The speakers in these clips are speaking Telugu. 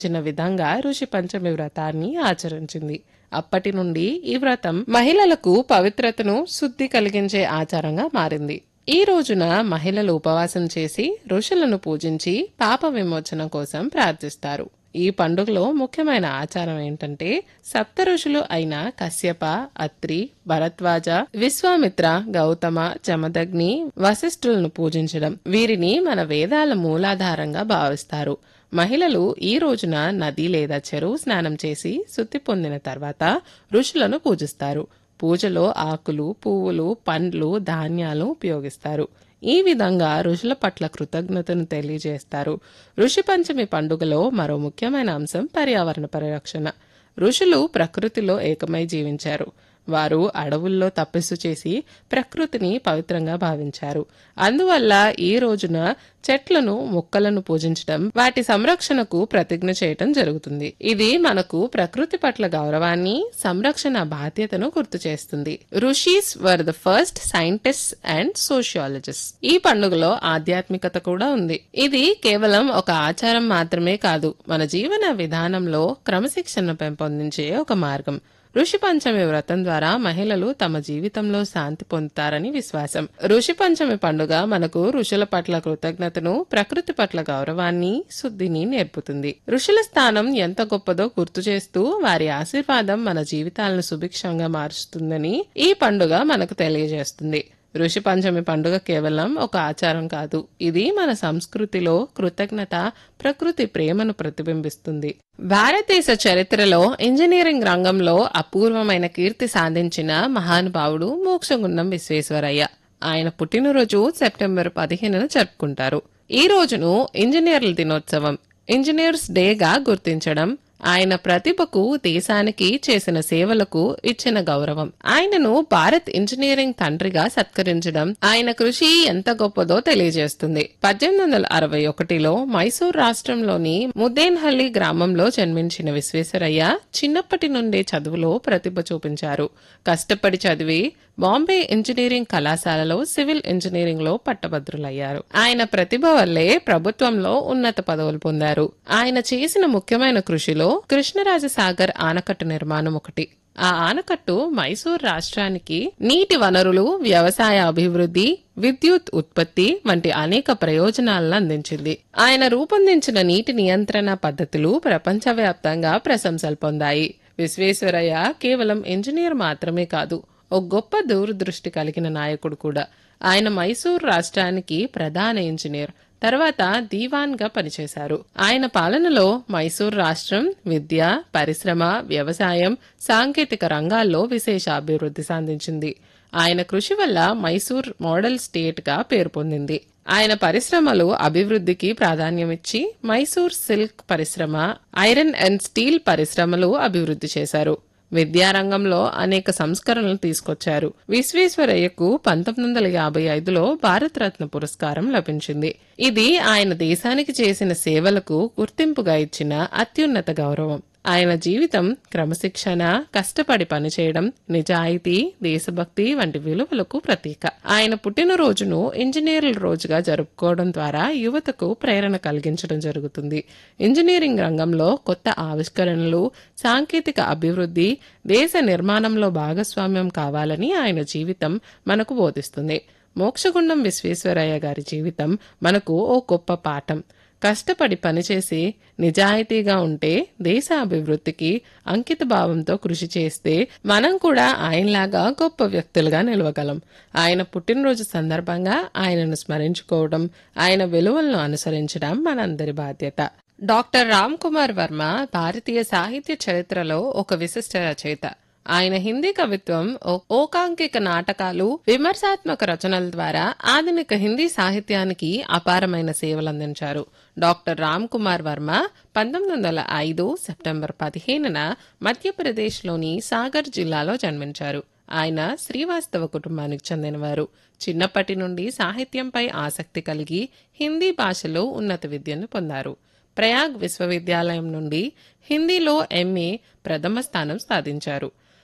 చిన్న విధంగా ఋషి పంచమి వ్రతాన్ని ఆచరించింది అప్పటి నుండి ఈ వ్రతం మహిళలకు పవిత్రతను శుద్ధి కలిగించే ఆచారంగా మారింది ఈ రోజున మహిళలు ఉపవాసం చేసి ఋషులను పూజించి పాప విమోచన కోసం ప్రార్థిస్తారు ఈ పండుగలో ముఖ్యమైన ఆచారం ఏంటంటే సప్త ఋషులు అయిన కశ్యప అత్రి భరద్వాజ విశ్వామిత్ర గౌతమ జమదగ్ని వశిష్ఠులను పూజించడం వీరిని మన వేదాల మూలాధారంగా భావిస్తారు మహిళలు ఈ రోజున నది లేదా చెరువు స్నానం చేసి శుద్ధి పొందిన తర్వాత ఋషులను పూజిస్తారు పూజలో ఆకులు పువ్వులు పండ్లు ధాన్యాలు ఉపయోగిస్తారు ఈ విధంగా ఋషుల పట్ల కృతజ్ఞతను తెలియజేస్తారు ఋషి పంచమి పండుగలో మరో ముఖ్యమైన అంశం పర్యావరణ పరిరక్షణ ఋషులు ప్రకృతిలో ఏకమై జీవించారు వారు అడవుల్లో తపస్సు చేసి ప్రకృతిని పవిత్రంగా భావించారు అందువల్ల ఈ రోజున చెట్లను మొక్కలను పూజించడం వాటి సంరక్షణకు ప్రతిజ్ఞ చేయటం జరుగుతుంది ఇది మనకు ప్రకృతి పట్ల గౌరవాన్ని సంరక్షణ బాధ్యతను గుర్తు చేస్తుంది rishis were the first scientist and sociologist ఈ పండుగలో ఆధ్యాత్మికత కూడా ఉంది ఇది కేవలం ఒక ఆచారం మాత్రమే కాదు మన జీవన విధానంలో క్రమశిక్షణ పెంపొందించే ఒక మార్గం ఋషి పంచమి వ్రతం ద్వారా మహిళలు తమ జీవితంలో శాంతి పొందుతారని విశ్వాసం ఋషి పంచమి పండుగ మనకు ఋషుల పట్ల కృతజ్ఞతను ప్రకృతి పట్ల గౌరవాన్ని శుద్ధిని నేర్పుతుంది ఋషుల స్థానం ఎంత గొప్పదో గుర్తు చేస్తూ వారి ఆశీర్వాదం మన జీవితాలను సుభిక్షంగా మారుస్తుందని ఈ పండుగ మనకు తెలియజేస్తుంది ఋషి పంచమి పండుగ కేవలం ఒక ఆచారం కాదు ఇది మన సంస్కృతిలో కృతజ్ఞత ప్రకృతి ప్రేమను ప్రతిబింబిస్తుంది భారతదేశ చరిత్రలో ఇంజనీరింగ్ రంగంలో అపూర్వమైన కీర్తి సాధించిన మహానుభావుడు మోక్షగుండం విశ్వేశ్వరయ్య ఆయన పుట్టినరోజు సెప్టెంబర్ పదిహేనున జరుపుకుంటారు ఈ రోజును ఇంజనీర్ల దినోత్సవం ఇంజనీర్స్ డేగా గుర్తించడం ఆయన ప్రతిభకు దేశానికి చేసిన సేవలకు ఇచ్చిన గౌరవం ఆయనను భారత్ ఇంజనీరింగ్ తండ్రిగా సత్కరించడం ఆయన కృషి ఎంత గొప్పదో తెలియజేస్తుంది పద్దెనిమిది వందల అరవై ఒకటిలో మైసూర్ రాష్ట్రంలోని ముద్దేన్హల్లి గ్రామంలో జన్మించిన విశ్వేశ్వరయ్య చిన్నప్పటి నుండే చదువులో ప్రతిభ చూపించారు కష్టపడి చదివి బాంబే ఇంజనీరింగ్ కళాశాలలో సివిల్ ఇంజనీరింగ్ లో పట్టభద్రులయ్యారు ఆయన ప్రతిభ వల్లే ప్రభుత్వంలో ఉన్నత పదవులు పొందారు ఆయన చేసిన ముఖ్యమైన కృషిలో కృష్ణరాజసాగర్ ఆనకట్టు నిర్మాణం ఒకటి ఆ ఆనకట్టు మైసూర్ రాష్ట్రానికి నీటి వనరులు వ్యవసాయ అభివృద్ధి విద్యుత్ ఉత్పత్తి వంటి అనేక ప్రయోజనాలను అందించింది ఆయన రూపొందించిన నీటి నియంత్రణ పద్ధతులు ప్రపంచవ్యాప్తంగా ప్రశంసలు పొందాయి విశ్వేశ్వరయ్య కేవలం ఇంజనీర్ మాత్రమే కాదు ఒక గొప్ప దూరదృష్టి కలిగిన నాయకుడు కూడా ఆయన మైసూర్ రాష్ట్రానికి ప్రధాన ఇంజనీర్ తర్వాత దీవాన్ గా పనిచేశారు ఆయన పాలనలో మైసూర్ రాష్ట్రం విద్య పరిశ్రమ వ్యవసాయం సాంకేతిక రంగాల్లో విశేష అభివృద్ధి సాధించింది ఆయన కృషి వల్ల మైసూర్ మోడల్ స్టేట్ గా పేరు పొందింది ఆయన పరిశ్రమలు అభివృద్ధికి ప్రాధాన్యమిచ్చి మైసూర్ సిల్క్ పరిశ్రమ ఐరన్ అండ్ స్టీల్ పరిశ్రమలు అభివృద్ధి చేశారు విద్యారంగంలో అనేక సంస్కరణలు తీసుకొచ్చారు విశ్వేశ్వరయ్యకు పంతొమ్మిది వందల యాభై ఐదులో భారతరత్న పురస్కారం లభించింది ఇది ఆయన దేశానికి చేసిన సేవలకు గుర్తింపుగా ఇచ్చిన అత్యున్నత గౌరవం ఆయన జీవితం క్రమశిక్షణ కష్టపడి పనిచేయడం నిజాయితీ దేశభక్తి వంటి విలువలకు ప్రతీక ఆయన పుట్టినరోజును ఇంజనీర్ల రోజుగా జరుపుకోవడం ద్వారా యువతకు ప్రేరణ కలిగించడం జరుగుతుంది ఇంజనీరింగ్ రంగంలో కొత్త ఆవిష్కరణలు సాంకేతిక అభివృద్ధి దేశ నిర్మాణంలో భాగస్వామ్యం కావాలని ఆయన జీవితం మనకు బోధిస్తుంది మోక్షగుండం విశ్వేశ్వరయ్య గారి జీవితం మనకు ఓ గొప్ప పాఠం కష్టపడి పనిచేసి నిజాయితీగా ఉంటే దేశ అభివృద్ధికి అంకిత భావంతో కృషి చేస్తే మనం కూడా ఆయనలాగా గొప్ప వ్యక్తులుగా నిలవగలం ఆయన పుట్టినరోజు సందర్భంగా ఆయనను స్మరించుకోవడం ఆయన విలువలను అనుసరించడం మనందరి బాధ్యత డాక్టర్ రామ్ కుమార్ వర్మ భారతీయ సాహిత్య చరిత్రలో ఒక విశిష్ట రచయిత ఆయన హిందీ కవిత్వం ఓకాంకిక నాటకాలు విమర్శాత్మక రచనల ద్వారా ఆధునిక హిందీ సాహిత్యానికి అపారమైన సేవలందించారు డాక్టర్ రామ్ కుమార్ వర్మ పంతొమ్మిది వందల ఐదు సెప్టెంబర్ పదిహేనున మధ్యప్రదేశ్లోని సాగర్ జిల్లాలో జన్మించారు ఆయన శ్రీవాస్తవ కుటుంబానికి చెందినవారు చిన్నప్పటి నుండి సాహిత్యంపై ఆసక్తి కలిగి హిందీ భాషలో ఉన్నత విద్యను పొందారు ప్రయాగ్ విశ్వవిద్యాలయం నుండి హిందీలో ఎంఏ ప్రథమ స్థానం సాధించారు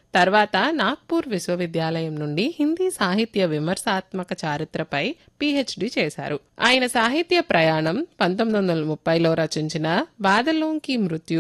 తర్వాత నాగ్పూర్ విశ్వవిద్యాలయం నుండి హిందీ సాహిత్య విమర్శాత్మక చారిత్రపై పిహెచ్డి చేశారు ఆయన సాహిత్య ప్రయాణం పంతొమ్మిది వందల ముప్పైలో రచించిన బాదలోంకి మృత్యు